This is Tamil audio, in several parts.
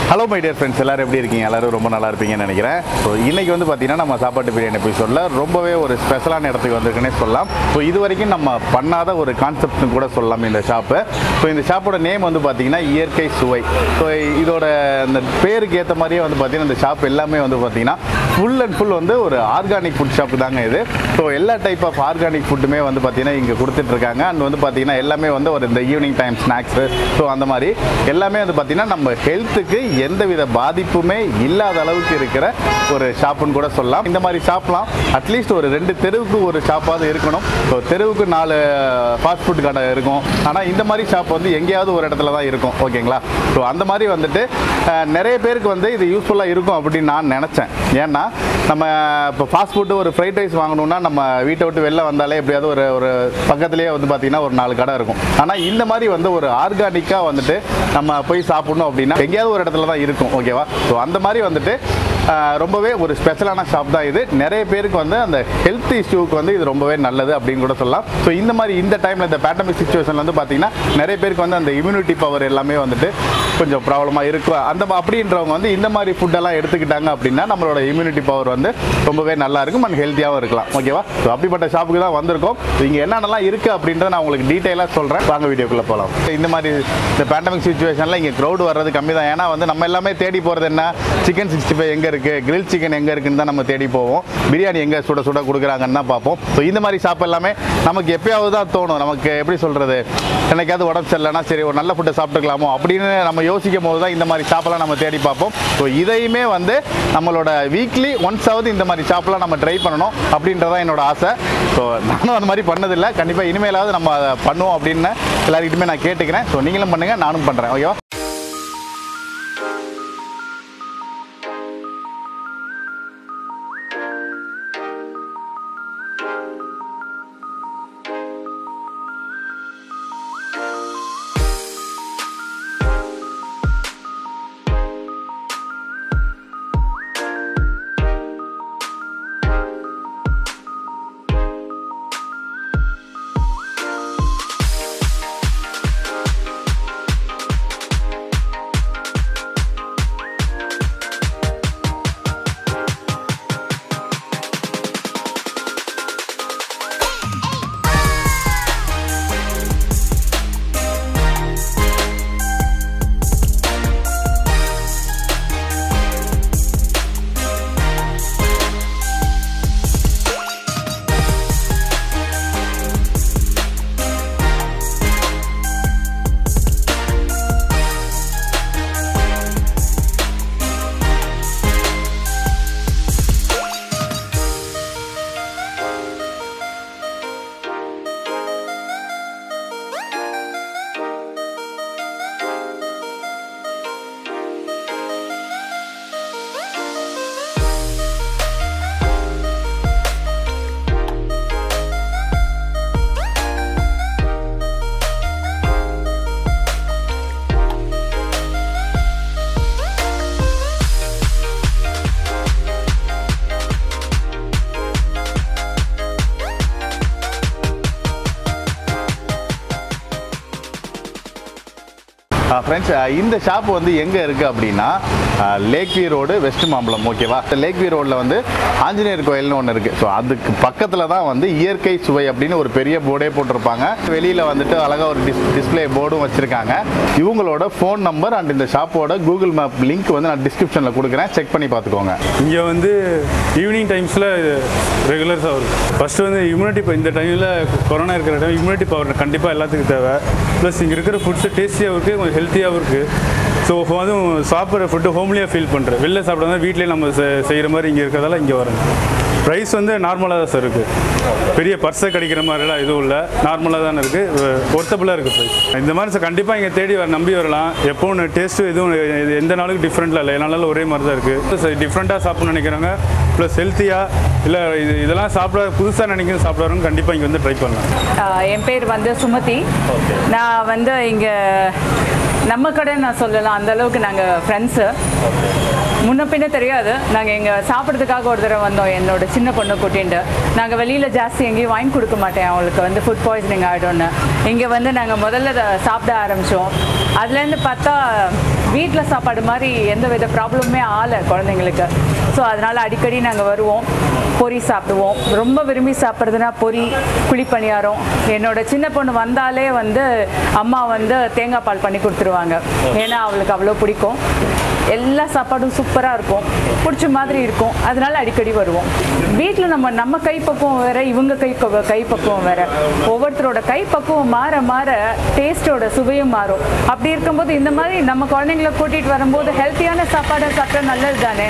ஹலோ மை டியர் ஃப்ரெண்ட்ஸ் எல்லாரும் எப்படி இருக்கீங்க எல்லாரும் ரொம்ப நல்லா இருப்பீங்கன்னு நினைக்கிறேன் ஸோ இன்னைக்கு வந்து பார்த்தீங்கன்னா நம்ம சாப்பாட்டு பிரியாணி எபிசோடில் ரொம்பவே ஒரு ஸ்பெஷலான இடத்துக்கு வந்திருக்குன்னே சொல்லலாம் ஸோ இது வரைக்கும் நம்ம பண்ணாத ஒரு கான்செப்ட்னு கூட சொல்லலாம் இந்த ஷாப்பு ஸோ இந்த ஷாப்போட நேம் வந்து பார்த்தீங்கன்னா இயற்கை சுவை ஸோ இதோட அந்த பேருக்கு ஏற்ற மாதிரியே வந்து பார்த்தீங்கன்னா இந்த ஷாப் எல்லாமே வந்து பார்த்தீங்கன்னா ஃபுல் அண்ட் ஃபுல் வந்து ஒரு ஆர்கானிக் ஃபுட் ஷாப் தாங்க இது ஸோ எல்லா டைப் ஆஃப் ஆர்கானிக் ஃபுட்டுமே வந்து பார்த்தீங்கன்னா இங்கே கொடுத்துட்ருக்காங்க அண்ட் வந்து பார்த்தீங்கன்னா எல்லாமே வந்து ஒரு இந்த ஈவினிங் டைம் ஸ்நாக்ஸு ஸோ அந்த மாதிரி எல்லாமே வந்து பார்த்தீங்கன்னா நம்ம ஹெல்த்துக்கு எந்தவித பாதிப்புமே இல்லாத அளவுக்கு இருக்கிற ஒரு ஷாப்புன்னு கூட சொல்லலாம் இந்த மாதிரி ஷாப்லாம் அட்லீஸ்ட் ஒரு ரெண்டு தெருவுக்கு ஒரு ஷாப்பாவது இருக்கணும் ஸோ தெருவுக்கு நாலு ஃபாஸ்ட் ஃபுட் கடை இருக்கும் ஆனால் இந்த மாதிரி ஷாப் வந்து எங்கேயாவது ஒரு இடத்துல தான் இருக்கும் ஓகேங்களா ஸோ அந்த மாதிரி வந்துட்டு அஹ், நிறைய பேருக்கு வந்து இது யூஸ்ஃபுல்லாக இருக்கும் அப்படின்னு நான் நினச்சேன் ஏன்னா நம்ம இப்போ ஃபாஸ்ட் ஃபுட்டு ஒரு ஃப்ரைட் ரைஸ் வாங்கணும்னா நம்ம வீட்டை விட்டு வெளில வந்தாலே எப்படியாவது ஒரு ஒரு பக்கத்துலேயே வந்து பார்த்திங்கன்னா ஒரு நாலு கடை இருக்கும் ஆனால் இந்த மாதிரி வந்து ஒரு ஆர்கானிக்காக வந்துட்டு நம்ம போய் சாப்பிடணும் அப்படின்னா எங்கேயாவது ஒரு இடத்துல தான் இருக்கும் ஓகேவா ஸோ அந்த மாதிரி வந்துட்டு ஆஹ், ரொம்பவே ஒரு ஸ்பெஷலான ஷாப் தான் இது நிறைய பேருக்கு வந்து அந்த ஹெல்த் இஷ்யூக்கு வந்து இது ரொம்பவே நல்லது அப்படின்னு கூட சொல்லலாம் ஸோ இந்த மாதிரி இந்த டைமில் இந்த பேண்டமிக் சுச்சுவேஷனில் வந்து பார்த்தீங்கன்னா நிறைய பேருக்கு வந்து அந்த இம்யூனிட்டி பவர் எல்லாமே வந்துட்டு கொஞ்சம் ப்ராப்ளமாக இருக்கும் அந்த மா- அப்படின்றவங்க வந்து இந்த மாதிரி ஃபுட்டெல்லாம் எடுத்துக்கிட்டாங்க அப்படின்னா நம்மளோட இம்யூனிட்டி பவர் வந்து ரொம்பவே நல்லா இருக்கும் அண்ட் ஹெல்த்தியாகவும் இருக்கலாம் ஓகேவா ஸோ அப்படிப்பட்ட ஷாப்புக்கு தான் வந்திருக்கோம் இங்கே என்னென்னலாம் இருக்குது அப்படின்றத நான் உங்களுக்கு டீட்டெயிலாக சொல்கிறேன் வாங்க வீடியோக்குள்ளே போகலாம் இந்த மாதிரி இந்த பேண்டமிக் சுச்சுவேஷனில் இங்கே க்ரௌட் வர்றது கம்மி தான் ஏன்னா வந்து நம்ம எல்லாமே தேடி போகிறது என்ன சிக்கன் சிக்ஸ்டி ஃபைவ் எங்கே இருக்குது கிரில் சிக்கன் எங்கே இருக்குன்னு தான் நம்ம தேடி போவோம் பிரியாணி எங்கே சுட சுட கொடுக்குறாங்கன்னு தான் பார்ப்போம் ஸோ இந்த மாதிரி ஷாப் எல்லாமே நமக்கு எப்பயாவது தான் தோணும் நமக்கு எப்படி சொல்கிறது என்னைக்காவது உடம்பு சரியில்லைனா சரி ஒரு நல்ல ஃபுட்டை சாப்பிட்டுக்கலாமோ அப்படின்னு நம்ம யோசிக்கும் போது தான் இந்த மாதிரி ஷாப்பெல்லாம் நம்ம தேடி பார்ப்போம் ஸோ இதையுமே வந்து நம்மளோட வீக்லி ஒன்ஸ் ஆவது இந்த மாதிரி ஷாப்லாம் நம்ம ட்ரை பண்ணணும் அப்படின்றதான் என்னோட ஆசை ஸோ நானும் அந்த மாதிரி பண்ணதில்லை கண்டிப்பாக இனிமேலாவது நம்ம அதை பண்ணுவோம் அப்படின்னு எல்லாருக்கிட்டுமே நான் கேட்டுக்கிறேன் ஸோ நீங்களும் பண்ணுங்கள் நானும் பண்ணுறேன் ஓகேவா ஃப்ரெண்ட்ஸ் இந்த ஷாப் வந்து எங்கே இருக்குது அப்படின்னா lake view road west Mambalam ஓகேவா லேக் வியூ ரோடில் வந்து ஆஞ்சநேயர் கோயில்னு ஒன்று இருக்குது ஸோ அதுக்கு பக்கத்தில் தான் வந்து இயற்கை சுவை அப்படின்னு ஒரு பெரிய போர்டே போட்டிருப்பாங்க வெளியில் வந்துட்டு அழகாக ஒரு டிஸ் டிஸ்பிளே போர்டும் வச்சுருக்காங்க இவங்களோட ஃபோன் நம்பர் அண்ட் இந்த ஷாப்போட கூகுள் மேப் லிங்க் வந்து நான் டிஸ்கிரிப்ஷனில் கொடுக்குறேன் செக் பண்ணி பார்த்துக்கோங்க இங்கே வந்து ஈவினிங் டைம்ஸில் ரெகுலர்ஸாக வரும் ஃபஸ்ட்டு வந்து இம்யூனிட்டி இப்போ இந்த டைமில் கொரோனா இருக்கிற டைம் இம்யூனிட்டி பவர் கண்டிப்பாக எல்லாத்துக்கும் தேவை ப்ளஸ் இங்கே இருக்கிற ஃபுட்ஸு டேஸ்டியாகவும் இருக்குது கொஞ்சம் ஹெல்த்தியாகவும் இருக்குது ஸோ இப்போ வந்து சாப்பிட்ற ஃபுட்டு ஹோம்லியாக ஃபீல் பண்ணுறேன் வெளில சாப்பிட்றதா வீட்லேயே நம்ம செ- செய்கிற மாதிரி இங்கே இருக்கிறதால இங்கே வரேன் ப்ரைஸ் வந்து நார்மலாக தான் சார் இருக்குது பெரிய பர்ஸை கிடைக்கிற மாதிரிலாம் எதுவும் இல்லை நார்மலாக தானே இருக்குது ஒர்த்தபுளாக இருக்குது ப்ரைஸ் இந்த மாதிரி சார் கண்டிப்பாக இங்கே தேடி வர நம்பி வரலாம் எப்போவும் டேஸ்ட்டு எதுவும் இது எந்த நாளுக்கும் டிஃப்ரெண்ட்டில் இல்லை எல்லா நாளும் ஒரே மாதிரி தான் இருக்குது சார் டிஃப்ரெண்ட்டாக சாப்பிடணும்னு நினைக்கிறவங்க ப்ளஸ் ஹெல்த்தியாக இல்லை இது இதெல்லாம் சாப்பிட புதுசாக நினைக்கிற சாப்பிட்றவங்க கண்டிப்பாக இங்கே வந்து ட்ரை பண்ணலாம் ஆஹ் என் பேர் வந்து சுமதி நான் வந்து இங்கே நம்ம கடை நான் சொல்லலாம் அந்த அளவுக்கு நாங்கள் ஃப்ரெண்ட்ஸு முன்ன பின்ன தெரியாது நாங்கள் இங்கே சாப்பிட்றதுக்காக ஒரு தடவை வந்தோம் என்னோட சின்ன பொண்ணு கூட்டிட்டு நாங்கள் வெளியில் ஜாஸ்தி எங்கேயும் வாங்கி கொடுக்க மாட்டேன் அவங்களுக்கு வந்து ஃபுட் பாய்சனிங் ஆகிடும்னு இங்கே வந்து நாங்கள் முதல்ல இதை சாப்பிட ஆரம்பித்தோம் அதுலேருந்து பார்த்தா வீட்டில் சாப்பாடு மாதிரி எந்த வித ப்ராப்ளமுமே ஆகலை குழந்தைங்களுக்கு ஸோ அதனால் அடிக்கடி நாங்கள் வருவோம் பொரி சாப்பிடுவோம் ரொம்ப விரும்பி சாப்பிட்றதுனா பொரி குழிப்பணியாரம் என்னோட சின்ன பொண்ணு வந்தாலே வந்து அம்மா வந்து தேங்காய் பால் பண்ணி கொடுத்துருவாங்க ஏன்னா அவளுக்கு அவ்வளோ பிடிக்கும் எல்லா சாப்பாடும் சூப்பராக இருக்கும் பிடிச்ச மாதிரி இருக்கும் அதனால அடிக்கடி வருவோம் வீட்டில் நம்ம நம்ம கைப்பக்குவம் வேற இவங்க கை கைப்பக்குவம் வேற ஒவ்வொருத்தரோட கைப்பக்குவம் மாற மாற டேஸ்டோட சுவையும் மாறும் அப்படி இருக்கும்போது இந்த மாதிரி நம்ம குழந்தைங்கள கூட்டிகிட்டு வரும்போது ஹெல்த்தியான சாப்பாடை சாப்பிட்டா நல்லது தானே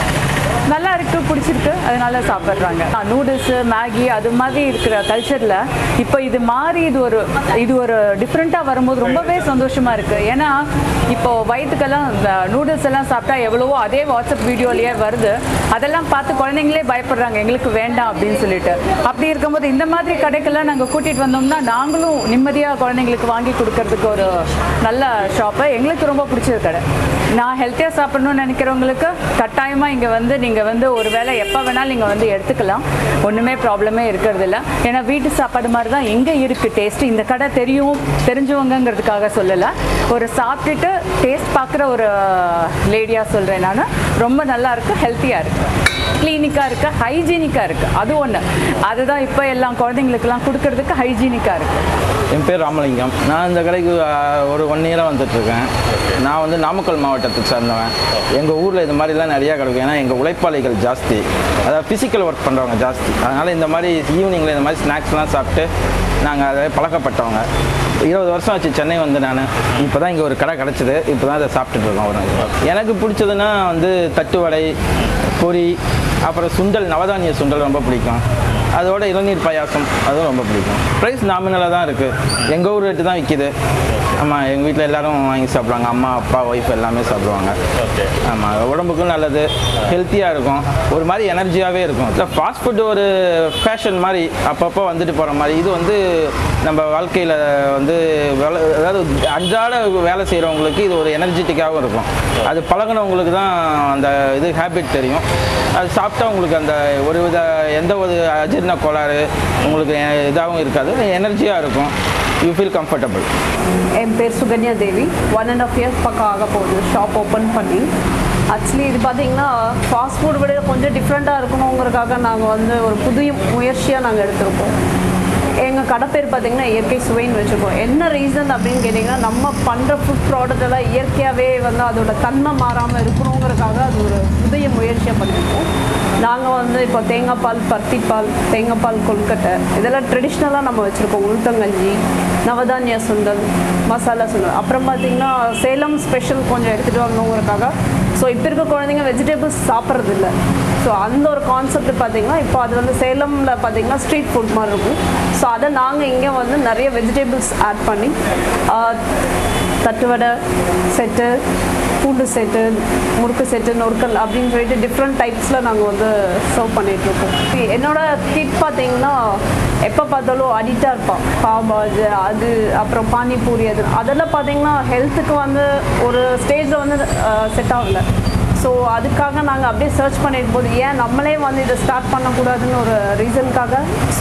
நல்லா இருக்கு பிடிச்சிருக்கு அதனால சாப்பிட்றாங்க நூடுல்ஸு மேகி அது மாதிரி இருக்கிற கல்ச்சரில் இப்போ இது மாறி இது ஒரு இது ஒரு டிஃப்ரெண்ட்டாக வரும்போது ரொம்பவே சந்தோஷமா இருக்கு ஏன்னா இப்போ வயிற்றுக்கெல்லாம் இந்த நூடுல்ஸ் எல்லாம் சாப்பிட்டா எவ்வளவோ அதே வாட்ஸ்அப் வீடியோலயே வருது அதெல்லாம் பார்த்து குழந்தைங்களே பயப்படுறாங்க எங்களுக்கு வேண்டாம் அப்படின்னு சொல்லிட்டு அப்படி இருக்கும்போது இந்த மாதிரி கடைக்கெல்லாம் நாங்கள் கூட்டிகிட்டு வந்தோம்னா நாங்களும் நிம்மதியாக குழந்தைங்களுக்கு வாங்கி கொடுக்கறதுக்கு ஒரு நல்ல ஷாப்பு எங்களுக்கு ரொம்ப பிடிச்சது கடை நான் ஹெல்த்தியாக சாப்பிடணும்னு நினைக்கிறவங்களுக்கு கட்டாயமாக இங்கே வந்து நீங்கள் வந்து ஒரு வேளை எப்போ வேணாலும் நீங்கள் வந்து எடுத்துக்கலாம் ஒன்றுமே ப்ராப்ளமே இருக்கிறது இல்ல ஏன்னா வீட்டு சாப்பாடு மாதிரி தான் எங்கே இருக்குது டேஸ்ட்டு இந்த கடை தெரியும் தெரிஞ்சவங்கங்கிறதுக்காக சொல்லலை ஒரு சாப்பிட்டுட்டு டேஸ்ட் பார்க்குற ஒரு லேடியாக சொல்கிறேன் நான் ரொம்ப நல்லா இருக்கு ஹெல்த்தியாக இருக்குது கிளீனிக்காக இருக்குது ஹைஜீனிக்காக இருக்குது அது ஒன்று அதுதான் இப்போ எல்லாம் குழந்தைங்களுக்கெல்லாம் கொடுக்கறதுக்கு ஹைஜீனிக்காக இருக்குது என் பேர் ராமலிங்கம் நான் இந்த கடைக்கு ஆ, ஒரு ஒன் இயராக வந்துட்டுருக்கேன் நான் வந்து நாமக்கல் மாவட்டத்துக்கு சேர்ந்தவன் எங்கள் ஊரில் இது மாதிரிலாம் நிறையா கிடைக்கும் ஏன்னா எங்கள் உழைப்பாளிகள் ஜாஸ்தி அதாவது ஃபிசிக்கல் ஒர்க் பண்ணுறவங்க ஜாஸ்தி அதனால் இந்த மாதிரி ஈவினிங்கில் இந்த மாதிரி ஸ்நாக்ஸ்லாம் சாப்பிட்டு நாங்கள் அதை பழக்கப்பட்டவங்க இருபது வருஷம் ஆச்சு சென்னை வந்து நான் இப்போ தான் இங்கே ஒரு கடை கிடச்சிது இப்போ தான் அதை சாப்பிட்டுட்டு இருக்கோம் ஒரு நாள். எனக்கு பிடிச்சதுன்னா வந்து தட்டு வடை பொரி அப்புறம் சுண்டல் நவதானிய சுண்டல் ரொம்ப பிடிக்கும் அதோட இளநீர் பாயாசம் அதுவும் ரொம்ப பிடிக்கும் ப்ரைஸ் நாமினலாக தான் இருக்குது எங்கள் ஊர் ரேட்டு தான் விற்கிது ஆமாம் எங்கள் வீட்டில் எல்லாரும் வாங்கி சாப்பிடுவாங்க அம்மா அப்பா ஒய்ஃப் எல்லாமே சாப்பிடுவாங்க ஆமாம் உடம்புக்கும் நல்லது ஹெல்த்தியாக இருக்கும் ஒரு மாதிரி எனர்ஜியாகவே இருக்கும் இல்லை ஃபாஸ்ட் ஃபுட் ஒரு ஃபேஷன் மாதிரி அப்பப்போ வந்துட்டு போகிற மாதிரி இது வந்து நம்ம வாழ்க்கையில் வந்து வேலை அதாவது அன்றாட வேலை செய்கிறவங்களுக்கு இது ஒரு எனர்ஜெட்டிக்காகவும் இருக்கும் அது பழகுனவங்களுக்கு தான் அந்த இது ஹேபிட் தெரியும் அது சாப்பிட்டா உங்களுக்கு அந்த ஒரு வித எந்த ஒரு அஜீர்ண கோளாறு உங்களுக்கு இதாகவும் இருக்காது எனர்ஜியாக இருக்கும் யூ ஃபீல் கம்ஃபர்டபுள் என் பேர் Sukanya Devi one and half years பக்கம் ஆக போகுது ஷாப் ஓப்பன் பண்ணி ஆக்சுவலி இது பார்த்தீங்கன்னா ஃபாஸ்ட் ஃபுட் விட கொஞ்சம் டிஃப்ரெண்ட்டாக இருக்கணுங்கிறதுக்காக நாங்கள் வந்து ஒரு புதிய முயற்சியாக நாங்கள் எடுத்திருக்கோம் எங்கள் கடை பேர் பார்த்தீங்கன்னா இயற்கை சுவைன்னு வச்சுருக்கோம் என்ன ரீசன் அப்படின்னு கேட்டிங்கன்னா நம்ம பண்ணுற ஃபுட் ப்ராடக்ட் எல்லாம் இயற்கையாகவே வந்து அதோட தன்மை மாறாமல் இருக்கணுங்கிறதுக்காக அது ஒரு புதிய முயற்சியாக பண்ணியிருக்கோம் நாங்கள் வந்து இப்போ தேங்காய் பால் பருத்தி பால் தேங்காய் பால் கொழுக்கட்டை இதெல்லாம் ட்ரெடிஷ்னலாக நம்ம வச்சுருக்கோம் உளுத்தங்கஞ்சி நவதானிய சுண்டல் மசாலா சுண்டல் அப்புறம் பார்த்தீங்கன்னா சேலம் ஸ்பெஷல் கொஞ்சம் எடுத்துகிட்டு வரணுங்கிறதுக்காக ஸோ இப்போ இருக்க குழந்தைங்க வெஜிடபிள்ஸ் சாப்பிட்றது இல்லை ஸோ அந்த ஒரு கான்செப்ட் பார்த்தீங்கன்னா இப்போ அது வந்து சேலமில் பார்த்தீங்கன்னா ஸ்ட்ரீட் ஃபுட் மாதிரி இருக்கும் ஸோ அதை நாங்கள் இங்கே வந்து நிறைய வெஜிடபிள்ஸ் ஆட் பண்ணி ஆஹ், தட்டுவடை செட்டு பூண்டு செட்டு முறுக்கு செட்டு நொறுக்கல் அப்படின்னு சொல்லிட்டு டிஃப்ரெண்ட் டைப்ஸில் நாங்கள் வந்து சர்வ் பண்ணிகிட்ருக்கோம் என்னோட கிட் பார்த்தீங்கன்னா எப்போ பார்த்தாலும் அடிக்டாக இருப்பான் பாபாஜ் அது அப்புறம் பானிபூரி அது அதெல்லாம் பார்த்தீங்கன்னா ஹெல்த்துக்கு வந்து ஒரு ஸ்டேஜில் வந்து செட் ஆகல ஸோ அதுக்காக நாங்கள் அப்படியே சர்ச் பண்ணிட்டு போது ஏன் நம்மளே வந்து இதை ஸ்டார்ட் பண்ணக்கூடாதுன்னு ஒரு ரீசனுக்காக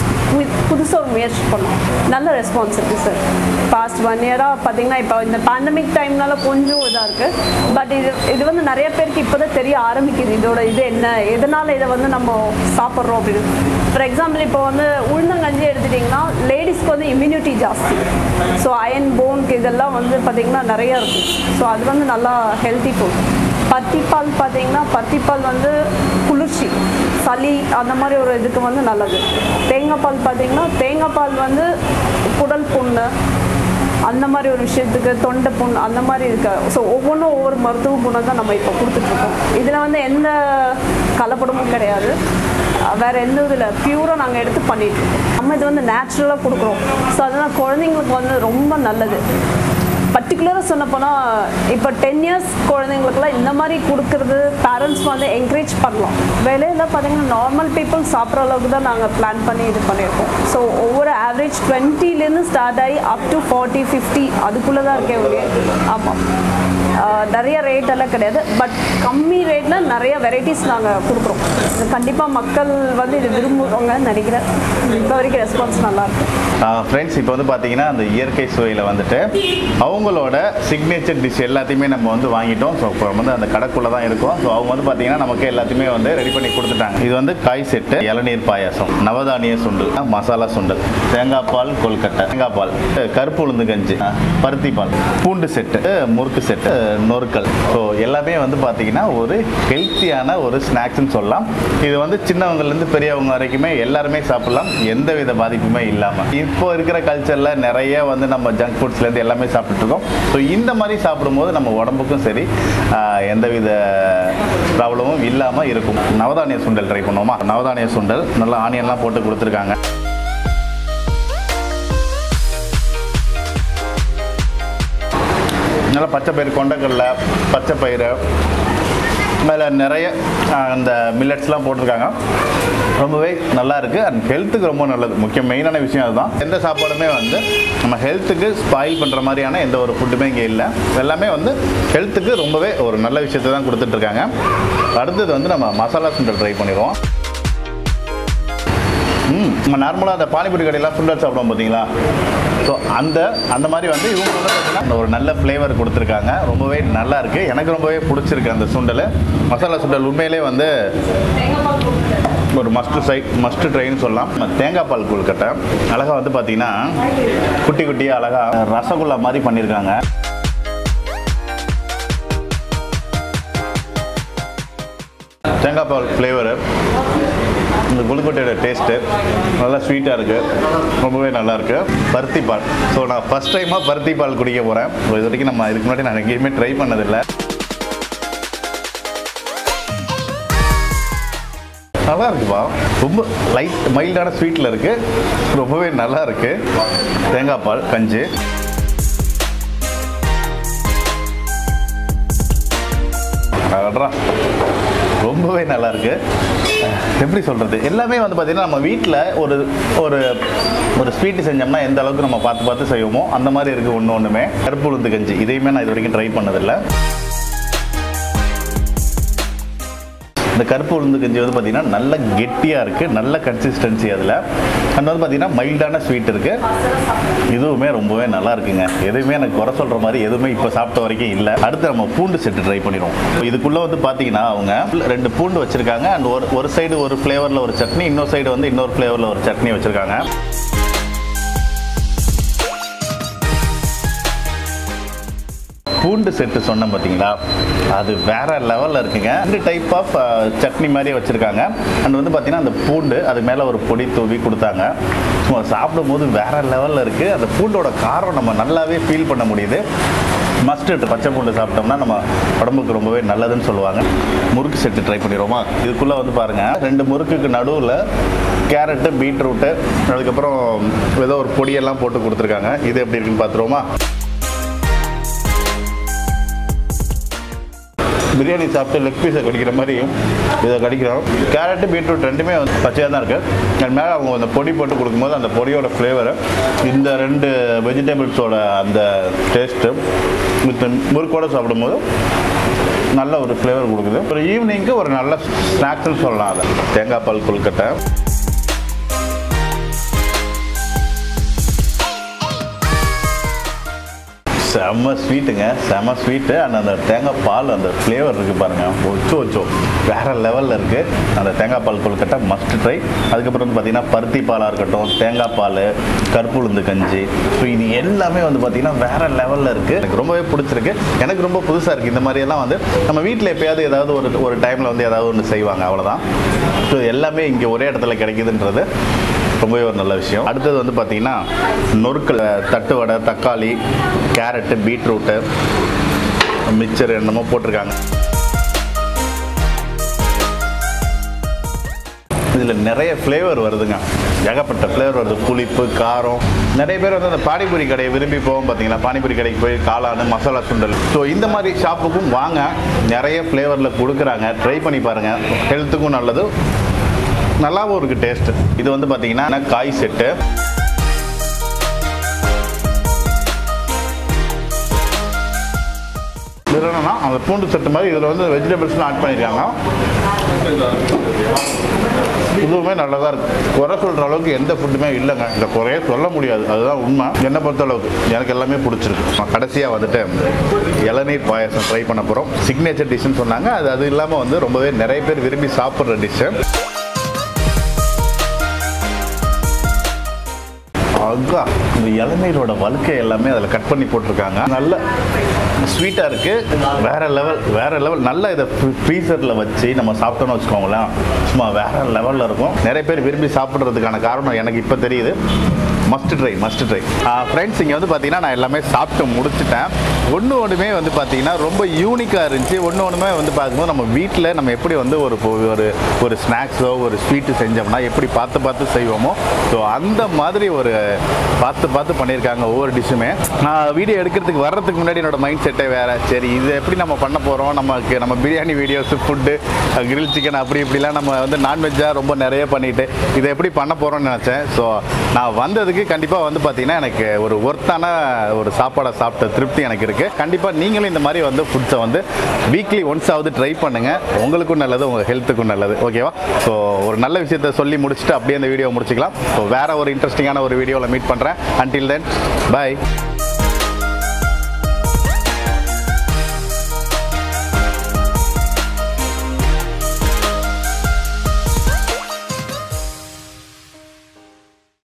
புதுசாக ஒரு முயற்சி பண்ணோம் நல்ல ரெஸ்பான்ஸ் இருக்குது சார் பாஸ்ட் ஒன் இயராக பார்த்தீங்கன்னா இப்போ இந்த பேண்டமிக் டைம்னால கொஞ்சம் இதாக இருக்குது பட் இது இது வந்து நிறைய பேருக்கு இப்போ தான் தெரிய ஆரம்பிக்குது இதோட இது என்ன எதனால் இதை வந்து நம்ம சாப்பிட்றோம் அப்படின்னு ஃபார் எக்ஸாம்பிள் இப்போ வந்து உளுந்தங்கஞ்சி எடுத்துட்டிங்கன்னா லேடிஸ்க்கு வந்து இம்யூனிட்டி ஜாஸ்தி ஸோ அயன் போன்க்கு இதெல்லாம் வந்து பார்த்திங்கன்னா நிறைய இருக்கும் ஸோ அது வந்து நல்லா ஹெல்த்தி ஃபுட் பத்திப்பால் பார்த்தீங்கன்னா பத்திப்பால் வந்து குளிர்ச்சி சளி அந்த மாதிரி ஒரு இதுக்கு வந்து நல்லது தேங்காய் பால் பார்த்தீங்கன்னா தேங்காய் பால் வந்து குடல் புண்ணு அந்த மாதிரி ஒரு விஷயத்துக்கு தொண்டை புண் அந்த மாதிரி இருக்க ஸோ ஒவ்வொன்றும் ஒவ்வொரு மருத்துவ குணம் தான் நம்ம இப்போ கொடுத்துட்ருக்கோம் இதில் வந்து எந்த கலப்படமும் கிடையாது அஹ் வேற எந்த இதில் பியூராக நாங்கள் எடுத்து பண்ணிட்டு இருக்கோம் நம்ம இது வந்து நேச்சுரலாக கொடுக்குறோம் ஸோ அதனால் குழந்தைங்களுக்கு வந்து ரொம்ப நல்லது பர்டிகுலராக சொல்ல போனால் இப்போ டென் இயர்ஸ் குழந்தைங்களுக்குலாம் இந்த மாதிரி கொடுக்கறது பேரண்ட்ஸ் வந்து என்கரேஜ் பண்ணலாம் விலையில பார்த்தீங்கன்னா நார்மல் பீப்புள் சாப்பிட்ற அளவுக்கு தான் நாங்கள் பிளான் பண்ணி இது பண்ணியிருக்கோம் ஸோ ஒவ்வொரு ஆவரேஜ் டுவெண்ட்டிலேருந்து ஸ்டார்ட் ஆகி அப் டு ஃபார்ட்டி ஃபிஃப்டி அதுக்குள்ளே தான் இருக்கே ஒழிய ஆமாம் நிறைய ரேட் எல்லாம் கிடையாது பட் கம்மி ரேட்டில் நிறைய வெரைட்டிஸ் நாங்கள் கொடுக்குறோம் கண்டிப்பாக மக்கள் வந்து இது விரும்புவாங்கன்னு நினைக்கிறேன் இப்போ வரைக்கும் ரெஸ்பான்ஸ் நல்லாயிருக்கு ஃப்ரெண்ட்ஸ் இப்போ வந்து பார்த்தீங்கன்னா அந்த இயற்கை சுவையில் வந்துட்டு அவங்களோட சிக்னேச்சர் டிஷ் எல்லாத்தையுமே நம்ம வந்து வாங்கிட்டோம் ஸோ இப்போ வந்து அந்த கடைக்குள்ளே தான் இருக்கோம் ஸோ அவங்க வந்து பார்த்தீங்கன்னா நமக்கு எல்லாத்தையுமே வந்து ரெடி பண்ணி கொடுத்துட்டாங்க இது வந்து காய் செட்டு இளநீர் பாயாசம் நவதானிய சுண்டல் மசாலா சுண்டல் தேங்காய் பால் கொல்கட்டை தேங்காய் பால் கருப்பு உளுந்து கஞ்சி பருத்தி பால் பூண்டு செட்டு முறுக்கு செட்டு நொறுக்கல் ஸோ எல்லாமே வந்து பார்த்தீங்கன்னா ஒரு ஹெல்த்தியான ஒரு ஸ்நாக்ஸ்னு சொல்லலாம் இது வந்து சின்னவங்கலேருந்து பெரியவங்க வரைக்குமே எல்லாருமே சாப்பிடலாம் எந்த வித பாதிப்புமே இல்லாமல் இப்போ இருக்கிற கல்ச்சரில் நிறைய வந்து நம்ம ஜங்க் ஃபுட்ஸ்லேருந்து எல்லாமே சாப்பிட்டுட்டு இருக்கோம் ஸோ இந்த மாதிரி சாப்பிடும்போது நம்ம உடம்புக்கும் சரி ஆஹ், எந்தவித ப்ராப்ளமும் இல்லாமல் இருக்கும் நவதானிய சுண்டல் ட்ரை பண்ணுவோமா நவதானிய சுண்டல் நல்லா ஆனியன்லாம் போட்டு கொடுத்துருக்காங்க நல்லா பச்சை பயிறு கொண்டக்கடலை பச்சை பயிறு மேலே நிறைய ஆஹ், அந்த மில்லட்ஸ்லாம் போட்டிருக்காங்க ரொம்பவே நல்லா இருக்குது அண்ட் ஹெல்த்துக்கு ரொம்ப நல்லது முக்கிய மெயினான விஷயம் அதுதான் எந்த சாப்பாடுமே வந்து நம்ம ஹெல்த்துக்கு ஸ்பாயில் பண்ணுற மாதிரியான எந்த ஒரு ஃபுட்டுமே இங்கே இல்லை எல்லாமே வந்து ஹெல்த்துக்கு ரொம்பவே ஒரு நல்ல விஷயத்தை தான் கொடுத்துட்ருக்காங்க அடுத்தது வந்து நம்ம மசாலா சுண்டல் ட்ரை பண்ணிடுவோம் ம் நம்ம நார்மலாக அந்த பானிபூரி கடையெல்லாம் சுண்டல் சாப்பிடுவோம் பார்த்தீங்களா ஸோ அந்த அந்த மாதிரி வந்து இவங்க வந்து பார்த்தீங்கன்னா அந்த ஒரு நல்ல ஃப்ளேவர் கொடுத்துருக்காங்க ரொம்பவே நல்லா இருக்கு எனக்கு ரொம்பவே பிடிச்சிருக்கு அந்த சுண்டல் மசாலா சுண்டல் உண்மையிலே வந்து ஒரு மஸ்ட் சை மஸ்ட் ட்ரைன்னு சொல்லலாம் நம்ம தேங்காய் பால் கொழுக்கட்டை அழகாக வந்து பார்த்தீங்கன்னா குட்டி குட்டியாக அழகாக ரசகுல்லா மாதிரி பண்ணியிருக்காங்க தேங்காய் பால் ஃப்ளேவரு இந்த கொழுக்கட்டையோட டேஸ்ட்டு நல்லா ஸ்வீட்டாக இருக்குது ரொம்பவே நல்லா இருக்கு பருத்தி பால் ஸோ நான் ஃபஸ்ட் டைமாக பருத்தி பால் குடிக்க போகிறேன் இது வரைக்கும் நம்ம இதுக்கு முன்னாடி நான் எங்கேயுமே ட்ரை பண்ணதில்லை நல்லா இருக்குப்பா ரொம்ப லைட் மைல்டான ஸ்வீட்டில் இருக்குது ரொம்பவே நல்லா இருக்குது தேங்காய் பால் கஞ்சி அடடா ரொம்பவே நல்லா இருக்கு எப்படி சொல்றது எல்லாமே வந்து பார்த்தீங்கன்னா நம்ம வீட்டில் ஒரு ஒரு ஒரு ஸ்வீட் செஞ்சோம்னா எந்த அளவுக்கு நம்ம பார்த்து பார்த்து செய்வோமோ அந்த மாதிரி இருக்கு ஒன்று ஒன்றுமே கருப்பு உளுந்து கஞ்சி இதையுமே நான் இது வரைக்கும் ட்ரை பண்ணதில்லை இந்த கருப்பு உளுந்து கஞ்சி வந்து பார்த்தீங்கன்னா நல்ல கெட்டியாக இருக்குது நல்ல கன்சிஸ்டன்சி அதில் அண்ட் வந்து பார்த்தீங்கன்னா மைல்டான ஸ்வீட் இருக்குது இதுவுமே ரொம்பவே நல்லா இருக்குங்க எதுவுமே எனக்கு குறை சொல்கிற மாதிரி எதுவுமே இப்போ சாப்பிட்ட வரைக்கும் இல்லை அடுத்து நம்ம பூண்டு செட்டு ட்ரை பண்ணிடுவோம் இதுக்குள்ளே வந்து பார்த்தீங்கன்னா அவங்க ரெண்டு பூண்டு வச்சுருக்காங்க அண்ட் ஒரு ஒரு சைடு ஒரு ஃப்ளேவரில் ஒரு சட்னி இன்னொரு சைடு வந்து இன்னொரு ஃப்ளேவரில் ஒரு சட்னி வச்சுருக்காங்க பூண்டு செட்டு சொன்னேன் பார்த்தீங்களா அது வேற லெவலில் இருக்குங்க ரெண்டு டைப் ஆஃப் சட்னி மாதிரி வச்சுருக்காங்க அண்ட் வந்து பார்த்தீங்கன்னா அந்த பூண்டு அது மேலே ஒரு பொடி தூவி கொடுத்தாங்க சும்மா சாப்பிடும்போது வேற லெவலில் இருக்குது அந்த பூண்டோட காரம் நம்ம நல்லாவே ஃபீல் பண்ண முடியுது மஸ்டர்ட் பச்சை பூண்டு சாப்பிட்டோம்னா நம்ம உடம்புக்கு ரொம்பவே நல்லதுன்னு சொல்லுவாங்க முறுக்கு செட்டு ட்ரை பண்ணிடுவோமா இதுக்குள்ளே வந்து பாருங்கள் ரெண்டு முறுக்குக்கு நடுவில் கேரட்டு பீட்ரூட்டு அதுக்கப்புறம் ஏதோ ஒரு பொடியெல்லாம் போட்டு கொடுத்துருக்காங்க இது எப்படி இருக்குன்னு பார்த்துருவோமா பிரியாணி சாப்பிட்டு லெக் பீஸை கடிக்கிற மாதிரி இதை கடிக்கிறோம் கேரட்டு பீட்ரூட் ரெண்டுமே வந்து பச்சையாக தான் இருக்குது அது மேலே அவங்க அந்த பொடி போட்டு கொடுக்கும்போது அந்த பொடியோட ஃப்ளேவர் இந்த ரெண்டு வெஜிடபிள்ஸோட அந்த டேஸ்ட்டு வித் முறுக்கோட சாப்பிடும்போது நல்ல ஒரு ஃப்ளேவர் கொடுக்குது ஒரு ஈவினிங்க்கு ஒரு நல்ல ஸ்நாக்ஸ்னு சொல்லலாம் அதை தேங்காய் பால் கொழுக்கட்டை செம்ம ஸ்வீட்டுங்க செம்ம ஸ்வீட்டு அண்ட் அந்த தேங்காய் பால் அந்த ஃப்ளேவர் இருக்குது பாருங்கள் ஒச்சோ ஒச்சோ வேறு லெவலில் இருக்குது அந்த தேங்காய் பால் கொழுக்கட்டை மஸ்ட் ட்ரை அதுக்கப்புறம் வந்து பார்த்திங்கன்னா பருத்தி பாலாக இருக்கட்டும் தேங்காய் பால் கருப்பு உளுந்து கஞ்சி ஸோ இது எல்லாமே வந்து பார்த்திங்கன்னா வேறு லெவலில் இருக்குது எனக்கு ரொம்பவே பிடிச்சிருக்கு எனக்கு ரொம்ப புதுசாக இருக்குது இந்த மாதிரியெல்லாம் வந்து நம்ம வீட்டில் எப்பயாவது ஏதாவது ஒரு ஒரு டைமில் வந்து ஏதாவது ஒன்று செய்வாங்க அவ்வளோதான் ஸோ எல்லாமே இங்கே ஒரே இடத்துல கிடைக்குதுன்றது ரொம்பவே ஒரு நல்ல விஷயம் அடுத்தது வந்து பார்த்தீங்கன்னா நொறுக்கல் தட்டு வடை தக்காளி கேரட்டு பீட்ரூட்டு மிக்சர் என்னமோ போட்டிருக்காங்க இதில் நிறைய ஃப்ளேவர் வருதுங்க ஏகப்பட்ட ஃப்ளேவர் வருது புளிப்பு காரம் நிறைய பேர் வந்து அந்த பானிபூரி கடையை விரும்பி போவோம் பார்த்தீங்களா பானிபூரி கடைக்கு போய் காளான் மசாலா சுண்டல் ஸோ இந்த மாதிரி ஷாப்புக்கும் வாங்க நிறைய ஃப்ளேவரில் கொடுக்குறாங்க ட்ரை பண்ணி பாருங்கள் ஹெல்த்துக்கும் நல்லது நல்லாவும் இருக்குது டேஸ்ட்டு இது வந்து பார்த்தீங்கன்னா காய் செட்டு இதில் என்னன்னா அந்த பூண்டு சட்டு மாதிரி இதில் வந்து வெஜிடபிள்ஸ்லாம் ஆட் பண்ணியிருக்காங்க இதுவுமே நல்லதாக இருக்கு குறை சொல்கிற அளவுக்கு எந்த ஃபுட்டுமே இல்லைங்க இந்த குறையே சொல்ல முடியாது அதுதான் உண்மை என்னை பொறுத்த அளவுக்கு எனக்கு எல்லாமே பிடிச்சிருக்கு நான் கடைசியாக வந்துட்டு இளநீர் பாயாசம் ட்ரை பண்ண போகிறோம் சிக்னேச்சர் டிஷ்ஷுன்னு சொன்னாங்க அது அது இல்லாமல் வந்து ரொம்பவே நிறைய பேர் விரும்பி சாப்பிட்ற டிஷ்ஷு அக்கா இந்த இளநீரோட வழுக்கை எல்லாமே அதில் கட் பண்ணி போட்டிருக்காங்க நல்ல ஸ்வீட்டாக இருக்குது வேற லெவல் வேற லெவல் நல்ல இதை ஃப்ரீசரில் வச்சு நம்ம சாப்பிட்டோம்னு வச்சுக்கோங்களேன் சும்மா வேற லெவலில் இருக்கும் நிறைய பேர் விரும்பி சாப்பிட்றதுக்கான காரணம் எனக்கு இப்போ தெரியுது must try must try friends இங்கே வந்து பார்த்தீங்கன்னா நான் எல்லாமே சாப்பிட்டு முடிச்சிட்டேன் ஒன்று ஒன்றுமே வந்து பார்த்தீங்கன்னா ரொம்ப யூனிக்காக இருந்துச்சு ஒன்று ஒன்றுமே வந்து பார்க்கும்போது நம்ம வீட்டில் நம்ம எப்படி வந்து ஒரு பொ- ஒரு ஒரு ஸ்நாக்ஸோ ஒரு ஸ்வீட்டு செஞ்சோம்னா எப்படி பார்த்து பார்த்து செய்வோமோ ஸோ அந்த மாதிரி ஒரு பார்த்து பார்த்து பண்ணியிருக்காங்க ஒவ்வொரு டிஷ்ஷுமே நான் வீடியோ எடுக்கிறதுக்கு வர்றதுக்கு முன்னாடி என்னோட மைண்ட் செட்டே வேறு சரி இது எப்படி நம்ம பண்ண போகிறோம் நமக்கு நம்ம biryani videos food grill chicken அப்படி இப்படிலாம் நம்ம வந்து நான்வெஜ்ஜாக ரொம்ப நிறைய பண்ணிட்டு இதை எப்படி பண்ண போகிறோம்னு நினச்சேன் ஸோ நான் வந்ததுக்கு கண்டிப்பாக வந்து பார்த்தீங்கன்னா எனக்கு ஒரு ஒர்த்தான ஒரு சாப்பாடை சாப்பிட்ட திருப்தி எனக்கு இருக்குது கண்டிப்பாக நீங்களும் இந்த மாதிரி வந்து ஃபுட்ஸை வந்து வீக்லி ஒன்ஸ் ஆகுது ட்ரை பண்ணுங்கள் உங்களுக்கும் நல்லது உங்கள் ஹெல்த்துக்கும் நல்லது ஓகேவா ஸோ ஒரு நல்ல விஷயத்த சொல்லி முடிச்சுட்டு அப்படியே அந்த வீடியோ முடிச்சுக்கலாம் ஸோ வேற ஒரு இன்ட்ரெஸ்டிங்கான ஒரு வீடியோவில் மீட் பண்ணுறேன் அன்டில் தென் பை